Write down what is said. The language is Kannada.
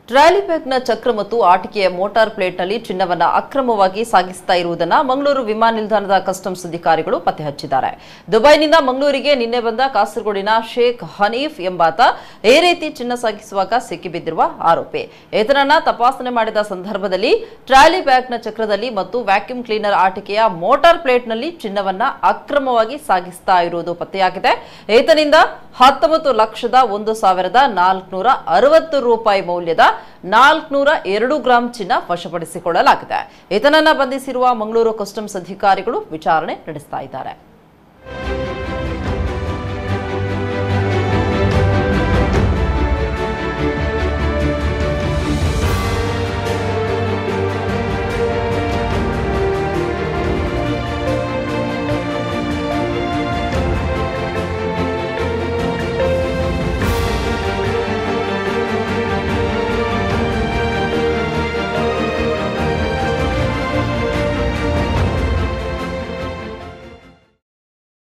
ಟ್ರಾಲಿ ಬ್ಯಾಗ್ನ ಚಕ್ರ ಮತ್ತು ಆಟಿಕೆಯ ಮೋಟಾರ್ ಪ್ಲೇಟ್ನಲ್ಲಿ ಚಿನ್ನವನ್ನ ಅಕ್ರಮವಾಗಿ ಸಾಗಿಸ್ತಾ ಇರುವುದನ್ನ ಮಂಗಳೂರು ವಿಮಾನ ನಿಲ್ದಾಣದ ಕಸ್ಟಮ್ಸ್ ಅಧಿಕಾರಿಗಳು ಪತ್ತೆ ಹಚ್ಚಿದ್ದಾರೆ ದುಬೈನಿಂದ ಮಂಗಳೂರಿಗೆ ನಿನ್ನೆ ಬಂದ ಕಾಸರಗೋಡಿನ ಶೇಖ್ ಹನೀಫ್ ಎಂಬಾತ ಈ ರೀತಿ ಚಿನ್ನ ಸಾಗಿಸುವಾಗ ಸಿಕ್ಕಿಬಿದ್ದಿರುವ ಆರೋಪಿ ಈತನನ್ನ ತಪಾಸಣೆ ಮಾಡಿದ ಸಂದರ್ಭದಲ್ಲಿ ಟ್ರಾಲಿ ಬ್ಯಾಗ್ನ ಚಕ್ರದಲ್ಲಿ ಮತ್ತು ವ್ಯಾಕ್ಯೂಮ್ ಕ್ಲೀನರ್ ಆಟಿಕೆಯ ಮೋಟಾರ್ ಪ್ಲೇಟ್ನಲ್ಲಿ ಚಿನ್ನವನ್ನ ಅಕ್ರಮವಾಗಿ ಸಾಗಿಸ್ತಾ ಇರುವುದು ಪತ್ತೆಯಾಗಿದೆ ಈತನಿಂದ ಹತ್ತೊಂಬತ್ತು ಲಕ್ಷದ ಒಂದು ಸಾವಿರದ ನಾಲ್ಕುನೂರ ಅರವತ್ತು ರೂಪಾಯಿ ಮೌಲ್ಯದ ನಾಲ್ಕುನೂರ ಎರಡು ಗ್ರಾಂ ಚಿನ್ನ ವಶಪಡಿಸಿಕೊಳ್ಳಲಾಗಿದೆ ಈತನನ್ನ ಬಂಧಿಸಿರುವ ಮಂಗಳೂರು ಕಸ್ಟಮ್ಸ್ ಅಧಿಕಾರಿಗಳು ವಿಚಾರಣೆ ನಡೆಸ್ತಾ ಇದ್ದಾರೆ